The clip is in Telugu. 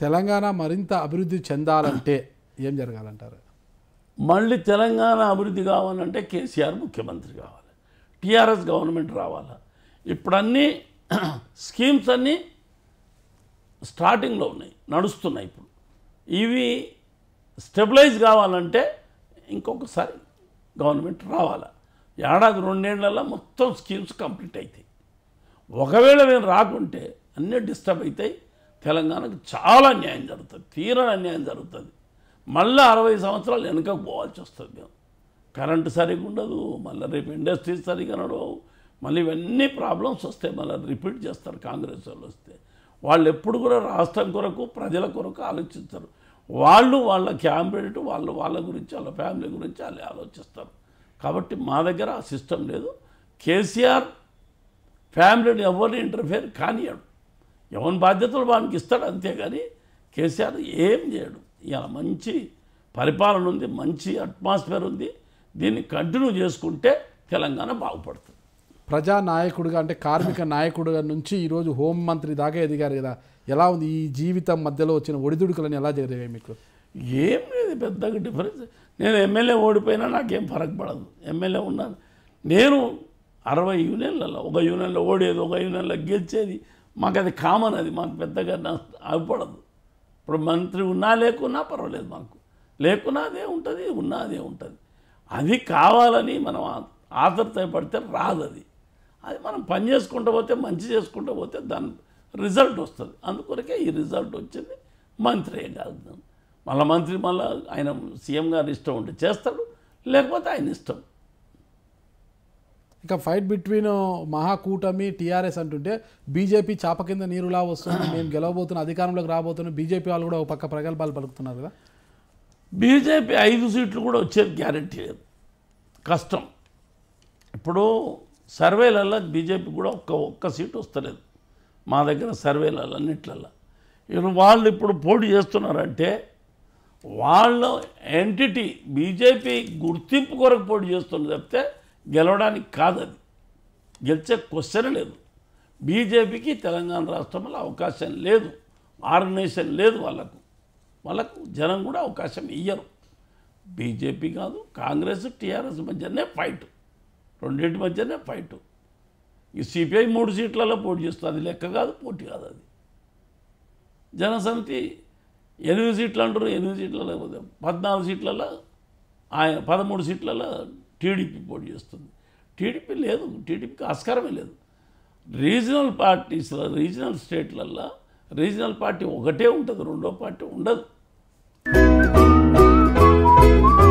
తెలంగాణ మరింత అభివృద్ధి చెందాలంటే ఏం జరగాలంటారు మళ్ళీ తెలంగాణ అభివృద్ధి కావాలంటే కేసీఆర్ ముఖ్యమంత్రి కావాలి టీఆర్ఎస్ గవర్నమెంట్ రావాలి ఇప్పుడు అన్నీ స్కీమ్స్ అన్నీ స్టార్టింగ్లో ఉన్నాయి నడుస్తున్నాయి ఇప్పుడు ఇవి స్టెబిలైజ్ కావాలంటే ఇంకొకసారి గవర్నమెంట్ రావాలి ఏడాది రెండేళ్లలో మొత్తం స్కీమ్స్ కంప్లీట్ అవుతాయి ఒకవేళ నేను రాకుంటే అన్నీ డిస్టర్బ్ అవుతాయి తెలంగాణకు చాలా అన్యాయం జరుగుతుంది తీరని అన్యాయం జరుగుతుంది మళ్ళీ అరవై సంవత్సరాలు వెనుకకు పోవాల్సి వస్తుంది మేము కరెంటు సరిగా ఉండదు మళ్ళీ రేపు ఇండస్ట్రీస్ సరిగా నడవవు మళ్ళీ ఇవన్నీ ప్రాబ్లమ్స్ వస్తాయి మళ్ళీ రిపీట్ చేస్తారు కాంగ్రెస్ వాళ్ళు వస్తే వాళ్ళు ఎప్పుడు కూడా రాష్ట్రం కొరకు ప్రజల కొరకు ఆలోచిస్తారు వాళ్ళు వాళ్ళ క్యాండిడేట్ వాళ్ళు వాళ్ళ గురించి వాళ్ళ ఫ్యామిలీ గురించి వాళ్ళు ఆలోచిస్తారు కాబట్టి మా దగ్గర ఆ సిస్టమ్ లేదు కేసీఆర్ ఫ్యామిలీని ఎవరిని ఇంటర్ఫేర్ కానియాడు ఎవరి బాధ్యతలు వానికి ఇస్తాడు అంతేగాని కేసీఆర్ ఏం చేయడు ఇవాళ మంచి పరిపాలన ఉంది మంచి అట్మాస్ఫియర్ ఉంది దీన్ని కంటిన్యూ చేసుకుంటే తెలంగాణ బాగుపడుతుంది ప్రజా నాయకుడిగా అంటే కార్మిక నాయకుడిగా నుంచి ఈరోజు హోం మంత్రి దాకా ఎదిగారు కదా ఎలా ఉంది ఈ జీవితం మధ్యలో వచ్చిన ఒడిదుడుకులని ఎలా జరిగాయి మీకు ఏం లేదు పెద్దగా డిఫరెన్స్ నేను ఎమ్మెల్యే ఓడిపోయినా నాకేం ఫరక్ పడదు ఎమ్మెల్యే ఉన్నాను నేను అరవై యూనియన్లలో ఒక యూనియన్లో ఓడేది ఒక యూనియన్లో గెలిచేది మాకు అది కామన్ అది మాకు పెద్దగా నా అవ్వపడదు ఇప్పుడు మంత్రి ఉన్నా లేకున్నా పర్వాలేదు మాకు లేకున్నా అదే ఉంటుంది ఉన్నా అదే ఉంటుంది అది కావాలని మనం ఆ- ఆతృత పడితే రాదు అది అది మనం పని చేసుకుంటూ పోతే మంచి చేసుకుంటూ పోతే దాని రిజల్ట్ వస్తుంది అందుకొరకే ఈ రిజల్ట్ వచ్చింది మంత్రి కాదు మళ్ళీ మంత్రి మళ్ళీ ఆయన సీఎం గారి ఇష్టం ఉంటే చేస్తాడు లేకపోతే ఆయన ఇష్టం ఇక ఫైట్ బిట్వీన్ మహాకూటమి టీఆర్ఎస్ అంటుంటే బీజేపీ చాప కింద నీరులా వస్తుంది మేము గెలవబోతున్న అధికారంలోకి రాబోతున్నాం బీజేపీ వాళ్ళు కూడా ఒక పక్క ప్రగల్భాలు పలుకుతున్నారు కదా బీజేపీ ఐదు సీట్లు కూడా వచ్చేది గ్యారెంటీ లేదు కష్టం ఇప్పుడు సర్వేలలో బీజేపీ కూడా ఒక్క ఒక్క సీటు వస్తలేదు మా దగ్గర సర్వేలలో అన్నిట్లలో ఇప్పుడు వాళ్ళు ఇప్పుడు పోటీ చేస్తున్నారంటే వాళ్ళ ఎంటిటీ బీజేపీ గుర్తింపు కొరకు పోటీ చేస్తుంది తప్పితే గెలవడానికి కాదు అది గెలిచే క్వశ్చన్ లేదు బీజేపీకి తెలంగాణ రాష్ట్రంలో అవకాశం లేదు ఆర్గనైజేషన్ లేదు వాళ్ళకు వాళ్ళకు జనం కూడా అవకాశం ఇయ్యరు బీజేపీ కాదు కాంగ్రెస్ టీఆర్ఎస్ మధ్యనే ఫైట్ రెండింటి మధ్యనే ఫైట్ ఈ సిపిఐ మూడు సీట్లలో పోటీ చేస్తుంది అది లెక్క కాదు పోటీ కాదు అది జనసమితి ఎనిమిది సీట్లు అంటారు ఎనిమిది సీట్లలో పోతే పద్నాలుగు సీట్లలో ఆయన పదమూడు సీట్లలో టీడీపీ పోటీ చేస్తుంది టీడీపీ లేదు టీడీపీకి ఆస్కారమే లేదు రీజనల్ పార్టీస్లో రీజనల్ స్టేట్లల్లో రీజనల్ పార్టీ ఒకటే ఉంటుంది రెండో పార్టీ ఉండదు